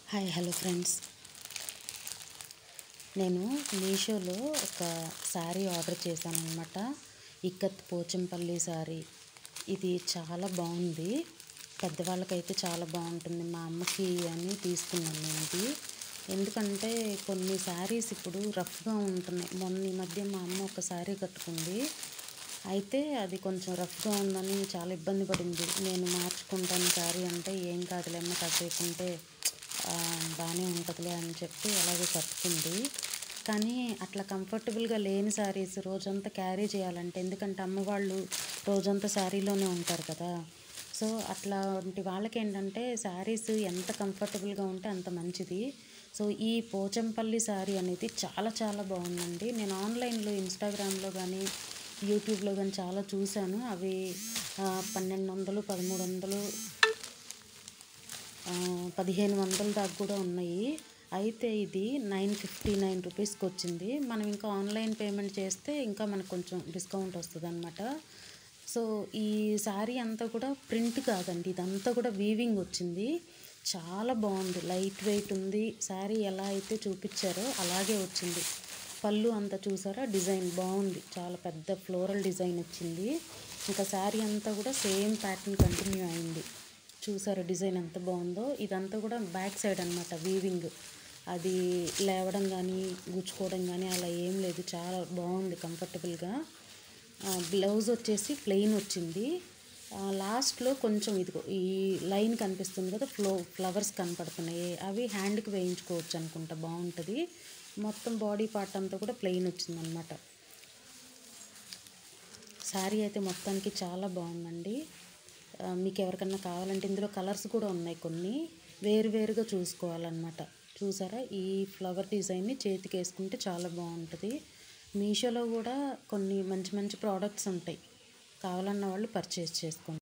hi hello friends నేను మీషోలో ఒక శారీ ఆర్డర్ చేశాను అనమాట ఇక్కత్ పోచంపల్లి శారీ ఇది చాలా బాగుంది పెద్దవాళ్ళకైతే చాలా బాగుంటుంది మా అమ్మకి అని తీసుకున్నాను నేను ఇది ఎందుకంటే కొన్ని శారీస్ ఇప్పుడు రఫ్గా ఉంటున్నాయి మొన్న ఈ మధ్య మా అమ్మ ఒక శారీ కట్టుకుంది అయితే అది కొంచెం రఫ్గా ఉందని చాలా ఇబ్బంది పడింది నేను మార్చుకుంటాను శారీ అంటే ఏం కాదులేమ్మా కాసేపు ఉంటే ఆ, బాగానే ఉంటుందిలే అని చెప్పి అలాగే కట్టుకుంది కానీ అట్లా కంఫర్టబుల్గా లేని శారీస్ రోజంతా క్యారీ చేయాలంటే ఎందుకంటే అమ్మవాళ్ళు రోజంతా శారీలోనే ఉంటారు కదా సో అట్లాంటి వాళ్ళకి ఏంటంటే శారీస్ ఎంత కంఫర్టబుల్గా ఉంటే అంత మంచిది సో ఈ పోచంపల్లి శారీ అనేది చాలా చాలా బాగుందండి నేను ఆన్లైన్లో ఇన్స్టాగ్రామ్లో కానీ యూట్యూబ్లో కానీ చాలా చూశాను అవి ఆ, పన్నెండు వందలు పదమూడు వందలు ఆ, పదిహేను వందల దాకా కూడా ఉన్నాయి అయితే ఇది నైన్ ఫిఫ్టీ నైన్ రూపీస్కి వచ్చింది మనం ఇంకా ఆన్లైన్ పేమెంట్ చేస్తే ఇంకా మనకు కొంచెం డిస్కౌంట్ వస్తుంది అనమాట సో ఈ శారీ అంతా కూడా ప్రింట్ కాదండి ఇదంతా కూడా వీవింగ్ వచ్చింది చాలా బాగుంది లైట్ వెయిట్ ఉంది శారీ ఎలా అయితే చూపించారో అలాగే వచ్చింది పళ్ళు అంతా చూసారా డిజైన్ బాగుంది చాలా పెద్ద ఫ్లోరల్ డిజైన్ వచ్చింది ఇంకా శారీ అంతా కూడా సేమ్ ప్యాటర్న్ కంటిన్యూ అయింది చూసారు డిజైన్ ఎంత బాగుందో ఇదంతా కూడా బ్యాక్ సైడ్ అనమాట వీవింగ్ అది లేవడం కానీ గుచ్చుకోవడం కానీ అలా ఏం లేదు చాలా బాగుంది కంఫర్టబుల్గా బ్లౌజ్ వచ్చేసి ప్లెయిన్ వచ్చింది ఆ, లాస్ట్లో కొంచెం ఇదిగో ఈ లైన్ కనిపిస్తుంది కదా ఫ్లో ఫ్లవర్స్ కనపడుతున్నాయి అవి హ్యాండ్కి వేయించుకోవచ్చు అనుకుంటా బాగుంటుంది మొత్తం బాడీ పార్ట్ అంతా కూడా ప్లెయిన్ వచ్చిందనమాట శారీ అయితే మొత్తానికి చాలా బాగుందండి ఆ, మీకు ఎవరికన్నా కావాలంటే ఇందులో కలర్స్ కూడా ఉన్నాయి కొన్ని వేరు వేరుగా చూసుకోవాలన్నమాట చూసారా ఈ ఫ్లవర్ డిజైన్ని చేతికి వేసుకుంటే చాలా బాగుంటుంది మీషోలో కూడా కొన్ని మంచి మంచి ప్రోడక్ట్స్ ఉంటాయి కావాలన్న వాళ్ళు పర్చేస్ చేసుకోండి